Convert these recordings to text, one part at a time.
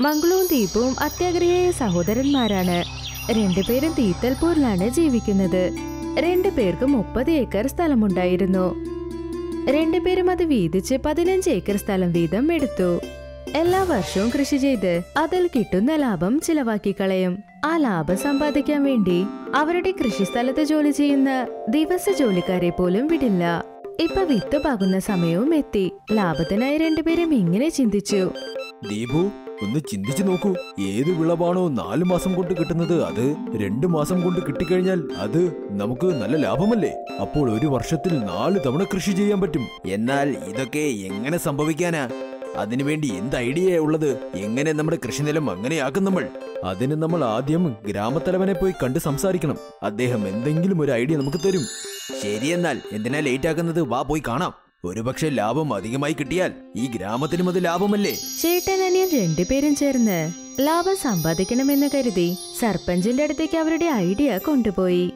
മംഗളവും ദീപവും അത്യാഗ്രഹിയായ സഹോദരന്മാരാണ് രണ്ടുപേരും തീത്തൽപൂരിലാണ് ജീവിക്കുന്നത് രണ്ടുപേർക്കും മുപ്പത് ഏക്കർ സ്ഥലമുണ്ടായിരുന്നു രണ്ടുപേരും അത് വീതിച്ച് പതിനഞ്ച് ഏക്കർ സ്ഥലം വീതം എടുത്തു എല്ലാ വർഷവും കൃഷി ചെയ്ത് അതിൽ കിട്ടുന്ന ലാഭം ചിലവാക്കി കളയും ആ ലാഭം സമ്പാദിക്കാൻ വേണ്ടി അവരുടെ കൃഷിസ്ഥലത്ത് ജോലി ചെയ്യുന്ന ദിവസ ജോലിക്കാരെ പോലും വിടില്ല ഇപ്പൊ വിത്ത് പാകുന്ന സമയവും എത്തി ലാഭത്തിനായി രണ്ടുപേരും ഇങ്ങനെ ചിന്തിച്ചു ദീപു ഒന്ന് ചിന്തിച്ചു നോക്കൂ ഏത് വിളവാണോ നാലു മാസം കൊണ്ട് കിട്ടുന്നത് അത് രണ്ടു മാസം കൊണ്ട് കിട്ടിക്കഴിഞ്ഞാൽ അത് നമുക്ക് നല്ല ലാഭമല്ലേ അപ്പോൾ ഒരു വർഷത്തിൽ നാല് തവണ കൃഷി ചെയ്യാൻ പറ്റും എന്നാൽ ഇതൊക്കെ എങ്ങനെ സംഭവിക്കാനാ അതിനുവേണ്ടി എന്ത് ഐഡിയ ഉള്ളത് എങ്ങനെ നമ്മുടെ കൃഷിനിലം അങ്ങനെയാക്കും നമ്മൾ അതിന് നമ്മൾ ആദ്യം ഗ്രാമത്തലവനെ പോയി കണ്ട് സംസാരിക്കണം അദ്ദേഹം എന്തെങ്കിലും ഒരു ഐഡിയ നമുക്ക് തരും ശരിയെന്നാൽ എന്തിനാ ലേറ്റ് ആക്കുന്നത് വാ പോയി കാണാം ഒരുപക്ഷെ ലാഭം അധികമായി കിട്ടിയാൽ ഈ ഗ്രാമത്തിനും അത് ലാഭമല്ലേ ചേട്ടനനിയൻ രണ്ടുപേരും ചേർന്ന് ലാഭം സമ്പാദിക്കണമെന്ന് കരുതി സർപ്പഞ്ചിന്റെ അടുത്തേക്ക് അവരുടെ ഐഡിയ കൊണ്ടുപോയി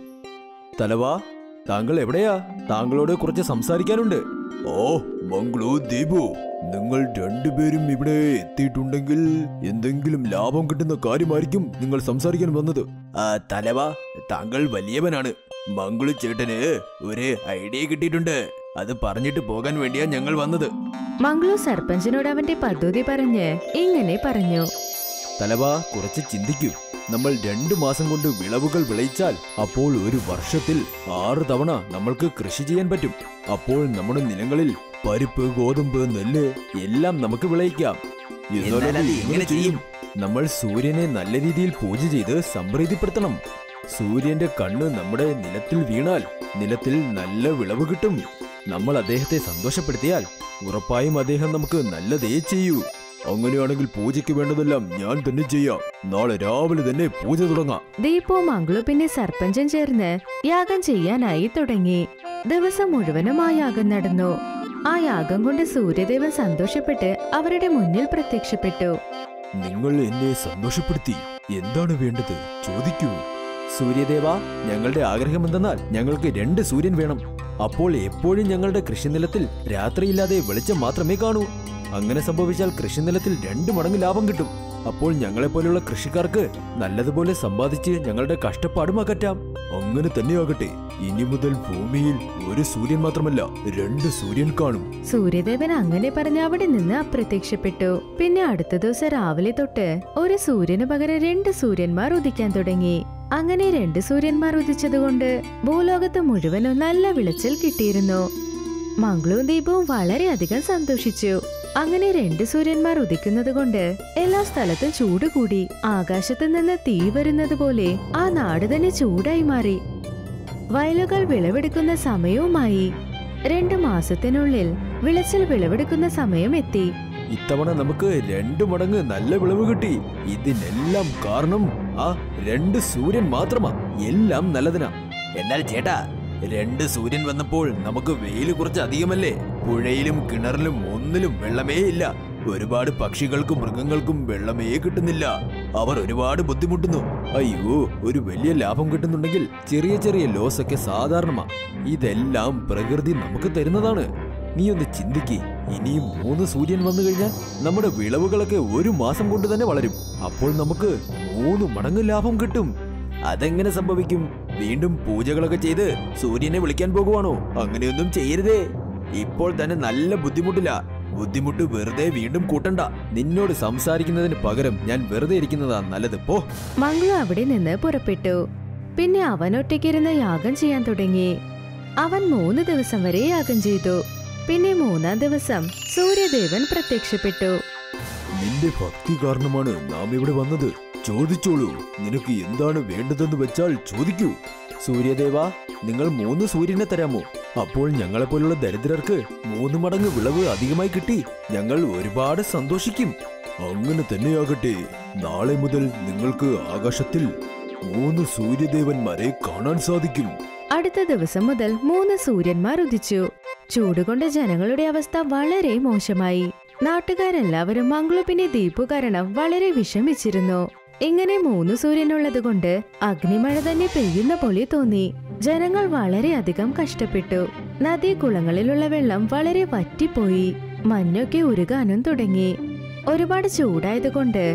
തലവാ താങ്കൾ എവിടെയാ താങ്കളോട് കുറച്ച് സംസാരിക്കാനുണ്ട് ഓ മംഗളു ദീപു നിങ്ങൾ രണ്ടുപേരും ഇവിടെ എത്തിയിട്ടുണ്ടെങ്കിൽ എന്തെങ്കിലും ലാഭം കിട്ടുന്ന കാര്യമായിരിക്കും നിങ്ങൾ സംസാരിക്കാൻ വന്നത് ആ തലവാ താങ്കൾ വലിയവനാണ് മംഗളു ചേട്ടന് ഒരു ഐഡിയ കിട്ടിയിട്ടുണ്ട് അത് പറഞ്ഞിട്ട് പോകാൻ വേണ്ടിയാ ഞങ്ങൾ വന്നത് മംഗളു സർപ്പഞ്ചിനോട് അവന്റെ പദ്ധതി പറഞ്ഞ് ഇങ്ങനെ പറഞ്ഞു തലവാ കുറച്ച് ചിന്തിക്കൂ നമ്മൾ രണ്ടു മാസം കൊണ്ട് വിളവുകൾ വിളയിച്ചാൽ അപ്പോൾ ഒരു വർഷത്തിൽ ആറ് തവണ നമ്മൾക്ക് കൃഷി ചെയ്യാൻ പറ്റും അപ്പോൾ നമ്മുടെ നിലങ്ങളിൽ പരിപ്പ് ഗോതമ്പ് നെല്ല് എല്ലാം നമുക്ക് വിളയിക്കാം എന്നാൽ അത് എങ്ങനെ ചെയ്യും നമ്മൾ സൂര്യനെ നല്ല രീതിയിൽ പൂജ ചെയ്ത് സംപ്രീതിപ്പെടുത്തണം സൂര്യന്റെ കണ്ണ് നമ്മുടെ നിലത്തിൽ വീണാൽ നിലത്തിൽ നല്ല വിളവ് കിട്ടും നമ്മൾ അദ്ദേഹത്തെ സന്തോഷപ്പെടുത്തിയാൽ ഉറപ്പായും അദ്ദേഹം നമുക്ക് നല്ലതേ ചെയ്യൂ അങ്ങനെയാണെങ്കിൽ പൂജയ്ക്ക് വേണ്ടതെല്ലാം ഞാൻ തന്നെ ചെയ്യാം നാളെ രാവിലെ തന്നെ പൂജ തുടങ്ങാം ദീപു മംഗളു പിന്നെ സർപ്പഞ്ചൻ ചേർന്ന് യാഗം ചെയ്യാനായി തുടങ്ങി ദിവസം മുഴുവനും ആ യാഗം നടന്നു ആ യാഗം കൊണ്ട് സൂര്യദേവൻ സന്തോഷപ്പെട്ട് അവരുടെ മുന്നിൽ പ്രത്യക്ഷപ്പെട്ടു നിങ്ങൾ എന്നെ സന്തോഷപ്പെടുത്തി എന്താണ് വേണ്ടത് ചോദിക്കൂ സൂര്യദേവ ഞങ്ങളുടെ ആഗ്രഹം എന്തെന്നാൽ ഞങ്ങൾക്ക് രണ്ട് സൂര്യൻ വേണം അപ്പോൾ എപ്പോഴും ഞങ്ങളുടെ കൃഷിനിലത്തിൽ രാത്രിയില്ലാതെ വെളിച്ചം മാത്രമേ കാണൂ അങ്ങനെ സംഭവിച്ചാൽ കൃഷിനിലത്തിൽ രണ്ട് മടങ്ങ് ലാഭം കിട്ടും അപ്പോൾ ഞങ്ങളെപ്പോലുള്ള കൃഷിക്കാർക്ക് നല്ലതുപോലെ സമ്പാദിച്ച് ഞങ്ങളുടെ കഷ്ടപ്പാടും അകറ്റാം അങ്ങനെ തന്നെയാകട്ടെ ഇനി മുതൽ ഭൂമിയിൽ ഒരു സൂര്യൻ മാത്രമല്ല രണ്ട് സൂര്യൻ കാണും സൂര്യദേവൻ അങ്ങനെ പറഞ്ഞ് അവിടെ നിന്ന് അപ്രത്യക്ഷപ്പെട്ടു പിന്നെ അടുത്ത ദിവസം രാവിലെ തൊട്ട് ഒരു സൂര്യന് പകരം രണ്ട് സൂര്യന്മാർ ഉദിക്കാൻ തുടങ്ങി അങ്ങനെ രണ്ട് സൂര്യന്മാർ ഉദിച്ചതുകൊണ്ട് ഭൂലോകത്ത് മുഴുവനും നല്ല വിളച്ചൽ കിട്ടിയിരുന്നു മംഗളവും ദീപവും വളരെയധികം സന്തോഷിച്ചു അങ്ങനെ രണ്ട് സൂര്യന്മാർ ഉദിക്കുന്നത് കൊണ്ട് എല്ലാ സ്ഥലത്തും ചൂട് കൂടി ആകാശത്ത് നിന്ന് തീ വരുന്നത് പോലെ ആ നാട് തന്നെ ചൂടായി മാറി വയലുകൾ വിളവെടുക്കുന്ന സമയവുമായി രണ്ടു മാസത്തിനുള്ളിൽ വിളച്ചൽ വിളവെടുക്കുന്ന സമയം എത്തി ഇത്തവണ നമുക്ക് രണ്ടു മടങ്ങ് നല്ല വിളവ് കിട്ടി ഇതിനെല്ലാം കാരണം ആ രണ്ട് സൂര്യൻ മാത്രമാ എല്ലാം നല്ലതിനാ എന്നാൽ ചേട്ടാ രണ്ട് സൂര്യൻ വന്നപ്പോൾ നമുക്ക് വെയിൽ കുറച്ച് അധികമല്ലേ പുഴയിലും കിണറിലും ഒന്നിലും വെള്ളമേ ഇല്ല ഒരുപാട് പക്ഷികൾക്കും മൃഗങ്ങൾക്കും വെള്ളമേ കിട്ടുന്നില്ല അവർ ഒരുപാട് ബുദ്ധിമുട്ടുന്നു അയ്യോ ഒരു വലിയ ലാഭം കിട്ടുന്നുണ്ടെങ്കിൽ ചെറിയ ചെറിയ ലോസ് ഒക്കെ സാധാരണമാ ഇതെല്ലാം പ്രകൃതി നമുക്ക് തരുന്നതാണ് നീ ഒന്ന് ചിന്തിക്ക് ഇനിയും മൂന്ന് സൂര്യൻ വന്നു കഴിഞ്ഞാൽ നമ്മുടെ വിളവുകളൊക്കെ ഒരു മാസം കൊണ്ട് തന്നെ വളരും അപ്പോൾ നമുക്ക് മൂന്ന് മടങ്ങ് ലാഭം കിട്ടും അതെങ്ങനെ സംഭവിക്കും വീണ്ടും പൂജകളൊക്കെ ചെയ്ത് സൂര്യനെ വിളിക്കാൻ പോകുവാണോ അങ്ങനെയൊന്നും ചെയ്യരുതേ ഇപ്പോൾ തന്നെ നല്ല ബുദ്ധിമുട്ടില്ല ബുദ്ധിമുട്ട് വെറുതെ വീണ്ടും കൂട്ടണ്ട നിന്നോട് സംസാരിക്കുന്നതിന് പകരം ഞാൻ വെറുതെ ഇരിക്കുന്നതാ നല്ലത് പോ മംഗളു അവിടെ നിന്ന് പുറപ്പെട്ടു പിന്നെ അവൻ ഒറ്റയ്ക്കിരുന്ന് യാഗം ചെയ്യാൻ തുടങ്ങി അവൻ മൂന്ന് ദിവസം വരെ യാഗം ചെയ്തു പിന്നെ മൂന്നാം ദിവസം സൂര്യദേവൻ പ്രത്യക്ഷപ്പെട്ടു നിന്റെ ഭക്തി കാരണമാണ് നാം ഇവിടെ വന്നത് ചോദിച്ചോളൂ നിനക്ക് എന്താണ് വേണ്ടതെന്ന് വെച്ചാൽ ചോദിക്കൂ സൂര്യദേവ നിങ്ങൾ മൂന്ന് സൂര്യനെ തരാമോ അപ്പോൾ ഞങ്ങളെപ്പോലുള്ള ദരിദ്രർക്ക് മൂന്ന് മടങ്ങ് വിളവ് അധികമായി കിട്ടി ഞങ്ങൾ ഒരുപാട് സന്തോഷിക്കും അങ്ങനെ തന്നെയാകട്ടെ നാളെ മുതൽ നിങ്ങൾക്ക് ആകാശത്തിൽ മൂന്ന് സൂര്യദേവന്മാരെ കാണാൻ സാധിക്കും അടുത്ത ദിവസം മുതൽ മൂന്ന് സൂര്യന്മാർ ഉദിച്ചു ചൂടുകൊണ്ട് ജനങ്ങളുടെ അവസ്ഥ വളരെ മോശമായി നാട്ടുകാരെല്ലാവരും മംഗളു പിന്നെ ദീപു കാരണം വളരെ വിഷമിച്ചിരുന്നു ഇങ്ങനെ മൂന്ന് സൂര്യനുള്ളത് കൊണ്ട് അഗ്നിമഴ തന്നെ പെയ്യുന്ന പോലെ തോന്നി ജനങ്ങൾ വളരെയധികം കഷ്ടപ്പെട്ടു നദീ കുളങ്ങളിലുള്ള വെള്ളം വളരെ വറ്റിപ്പോയി മഞ്ഞൊക്കെ ഉരുകാനും തുടങ്ങി ഒരുപാട് ചൂടായതുകൊണ്ട്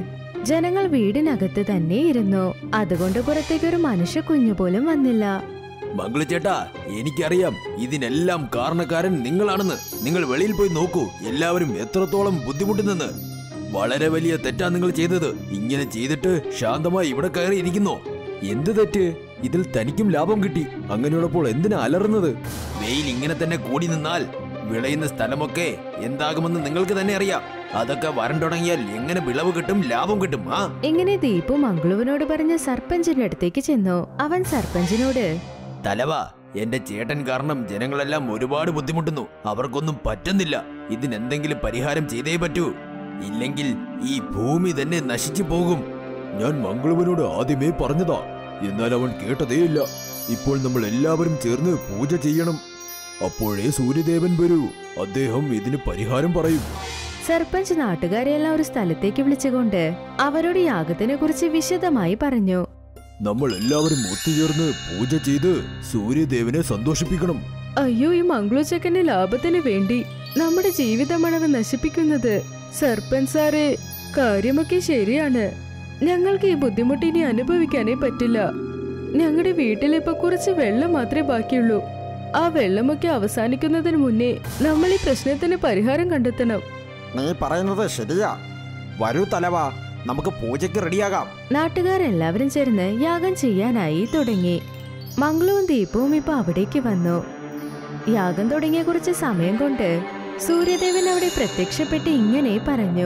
ജനങ്ങൾ വീടിനകത്ത് തന്നെ ഇരുന്നു അതുകൊണ്ട് പുറത്തേക്ക് ഒരു മനുഷ്യ കുഞ്ഞു പോലും വന്നില്ല മംഗളു ചേട്ടാ എനിക്കറിയാം ഇതിനെല്ലാം കാരണക്കാരൻ നിങ്ങളാണെന്ന് നിങ്ങൾ വെളിയിൽ പോയി നോക്കൂ എല്ലാവരും എത്രത്തോളം ബുദ്ധിമുട്ടുന്നെന്ന് വളരെ വലിയ തെറ്റാ നിങ്ങൾ ചെയ്തത് ഇങ്ങനെ ചെയ്തിട്ട് ശാന്തമായി ഇവിടെ കയറി ഇരിക്കുന്നു എന്ത് തെറ്റ് ഇതിൽ തനിക്കും ലാഭം കിട്ടി അങ്ങനെയുള്ളപ്പോൾ എന്തിനാ അലറുന്നത് വെയിൽ ഇങ്ങനെ തന്നെ കൂടി നിന്നാൽ വിളയുന്ന സ്ഥലമൊക്കെ എന്താകുമെന്ന് നിങ്ങൾക്ക് തന്നെ അറിയാം അതൊക്കെ വരണ്ടുടങ്ങിയാൽ എങ്ങനെ വിളവ് കിട്ടും ലാഭം കിട്ടും ആ ഇങ്ങനെ ദീപു മംഗളുവിനോട് പറഞ്ഞ് സർപ്പഞ്ചിന്റെ അടുത്തേക്ക് ചെന്നു അവൻ സർപ്പഞ്ചിനോട് തലവ എന്റെ ചേട്ടൻ കാരണം ജനങ്ങളെല്ലാം ഒരുപാട് ബുദ്ധിമുട്ടുന്നു അവർക്കൊന്നും പറ്റുന്നില്ല ഇതിനെന്തെങ്കിലും പരിഹാരം ചെയ്തേ പറ്റൂ ഇല്ലെങ്കിൽ ഈ ഭൂമി തന്നെ നശിച്ചു പോകും ഞാൻ മംഗളുവിനോട് ആദ്യമേ പറഞ്ഞതാ എന്നാൽ അവൻ കേട്ടതേയില്ല ഇപ്പോൾ നമ്മൾ എല്ലാവരും ചേർന്ന് പൂജ ചെയ്യണം അപ്പോഴേ സൂര്യദേവൻ വരൂ അദ്ദേഹം ഇതിന് പരിഹാരം പറയും സർപ്പഞ്ച് നാട്ടുകാരെയെല്ലാം ഒരു സ്ഥലത്തേക്ക് വിളിച്ചുകൊണ്ട് അവരോട് യാഗത്തിനെ കുറിച്ച് വിശദമായി പറഞ്ഞു നമ്മൾ എല്ലാവരും ഒത്തുചേർന്ന് പൂജ ചെയ്ത് സൂര്യദേവനെ സന്തോഷിപ്പിക്കണം അയ്യോ ഈ മംഗളു ചെക്കന്റെ ലാഭത്തിന് വേണ്ടി നമ്മുടെ ജീവിതമാണ് അവൻ നശിപ്പിക്കുന്നത് സർപ്പഞ്ച് സാറേ കാര്യമൊക്കെ ശരിയാണ് ഞങ്ങൾക്ക് ഈ ബുദ്ധിമുട്ട് ഇനി അനുഭവിക്കാനേ പറ്റില്ല ഞങ്ങളുടെ വീട്ടിലിപ്പോ കുറച്ച് വെള്ളം മാത്രമേ ബാക്കിയുള്ളൂ ആ വെള്ളമൊക്കെ അവസാനിക്കുന്നതിന് മുന്നേ നമ്മൾ ഈ പ്രശ്നത്തിന് പരിഹാരം കണ്ടെത്തണം നീ പറയുന്നത് ശരിയാ വരൂ തലവ നമുക്ക് പൂജയ്ക്ക് റെഡിയാകാം നാട്ടുകാരെല്ലാവരും ചേർന്ന് യാഗം ചെയ്യാനായി തുടങ്ങി മംഗളവും ദീപവും ഇപ്പൊ അവിടേക്ക് വന്നു യാഗം തുടങ്ങിയ കുറച്ച് സമയം കൊണ്ട് സൂര്യദേവൻ അവിടെ പ്രത്യക്ഷപ്പെട്ട് ഇങ്ങനെ പറഞ്ഞു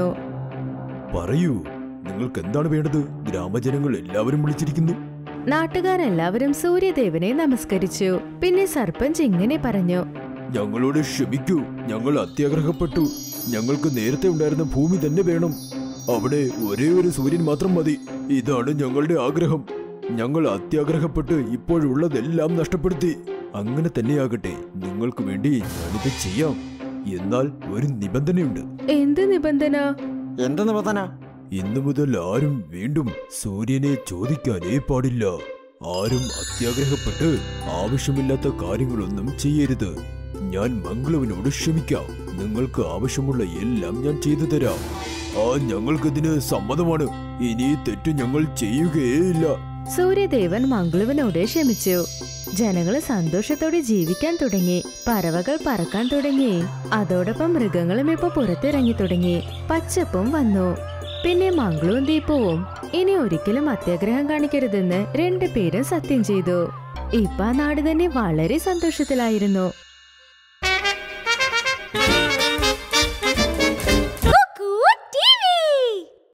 പറയൂ നിങ്ങൾക്ക് എന്താണ് വേണ്ടത് ഗ്രാമജനങ്ങൾ എല്ലാവരും വിളിച്ചിരിക്കുന്നു നാട്ടുകാരെല്ലാവരും സൂര്യദേവനെ നമസ്കരിച്ചു പിന്നെ സർപ്പഞ്ച് ഇങ്ങനെ പറഞ്ഞു ഞങ്ങളോട് ക്ഷമിക്കൂ ഞങ്ങൾ അത്യാഗ്രഹപ്പെട്ടു ഞങ്ങൾക്ക് നേരത്തെ ഉണ്ടായിരുന്ന ഭൂമി തന്നെ വേണം അവിടെ ഒരേ ഒരു സൂര്യൻ മാത്രം മതി ഇതാണ് ഞങ്ങളുടെ ആഗ്രഹം ഞങ്ങൾ അത്യാഗ്രഹപ്പെട്ട് ഇപ്പോഴുള്ളതെല്ലാം നഷ്ടപ്പെടുത്തി അങ്ങനെ തന്നെയാകട്ടെ നിങ്ങൾക്ക് വേണ്ടി ഞാനിത് ചെയ്യാം എന്നാൽ ഒരു നിബന്ധനയുണ്ട് എന്ത് നിബന്ധന എന്ത് നിബന്ധന ഇന്നു മുതൽ ആരും വീണ്ടും സൂര്യനെ ചോദിക്കാനേ പാടില്ല ആരും അത്യാഗ്രഹപ്പെട്ട് ആവശ്യമില്ലാത്ത കാര്യങ്ങളൊന്നും ചെയ്യരുത് ഞാൻ മംഗളുവിനോട് ക്ഷമിക്കാം നിങ്ങൾക്ക് ആവശ്യമുള്ള എല്ലാം ഞാൻ ചെയ്തു തരാം ആ ഞങ്ങൾക്കിതിന് സമ്മതമാണ് ഇനി തെറ്റ് ഞങ്ങൾ ചെയ്യുകയേയില്ല സൂര്യദേവൻ മംഗളുവിനോട് ക്ഷമിച്ചു ജനങ്ങള് സന്തോഷത്തോടെ ജീവിക്കാൻ തുടങ്ങി പറവകൾ പറക്കാൻ തുടങ്ങി അതോടൊപ്പം മൃഗങ്ങളും ഇപ്പൊ പുറത്തിറങ്ങി തുടങ്ങി പച്ചപ്പും വന്നു പിന്നെ മംഗളവും ദീപവും ഇനി ഒരിക്കലും അത്യാഗ്രഹം കാണിക്കരുതെന്ന് രണ്ടുപേരും സത്യം ചെയ്തു ഇപ്പൊ ആ നാട് തന്നെ വളരെ സന്തോഷത്തിലായിരുന്നു